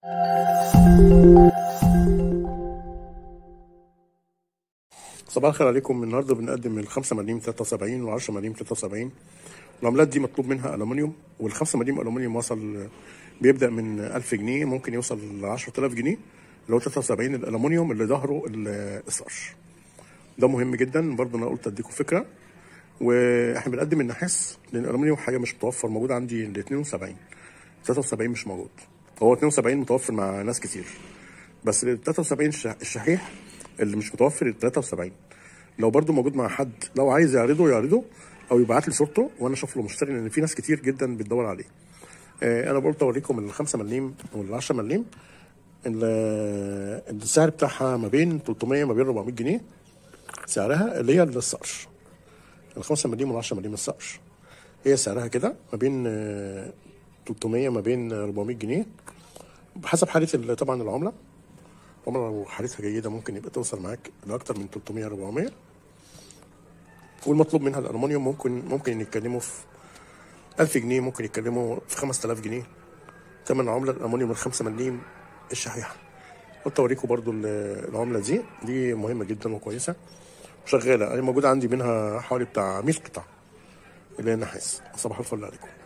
صباح الخير عليكم النهارده بنقدم الخمسة مليم 73 وال10 مليم 73 العملات دي مطلوب منها الومنيوم والخمسة مليم الومنيوم وصل بيبدا من 1000 جنيه ممكن يوصل ل 10000 جنيه اللي هو 73 الالومنيوم اللي ظهره القرش ده مهم جدا برضه انا قلت اديكم فكره واحنا بنقدم النحاس لان الالومنيوم حاجه مش متوفر موجود عندي ال 72 73 مش موجود هو 72 متوفر مع ناس كتير بس ال 73 الشحيح اللي مش متوفر ال 73 لو برضو موجود مع حد لو عايز يعرضه يعرضه او يبعت لي صورته وانا اشوف له مشتري لان في ناس كتير جدا بتدور عليه آه انا قلت اوريكم ال 5 مليم وال 10 مليم السعر بتاعها ما بين 300 ما بين 400 جنيه سعرها اللي هي الصقر ال 5 مليم وال 10 مليم الصقر هي سعرها كده ما بين 300 ما بين 400 جنيه بحسب حاله طبعا العمله العمله لو حالتها جيده ممكن يبقى توصل معاك لاكتر من 300 400 والمطلوب منها الالومنيوم ممكن ممكن يتكلموا في 1000 جنيه ممكن يتكلموا في 5000 جنيه ثمن عمله الالومنيوم ال 5 مليم الشحيحه قلت اوريكم برضو العمله دي دي مهمه جدا وكويسه وشغاله انا موجوده عندي منها حوالي بتاع 100 قطعه اللي هي النحاس صباح الفل عليكم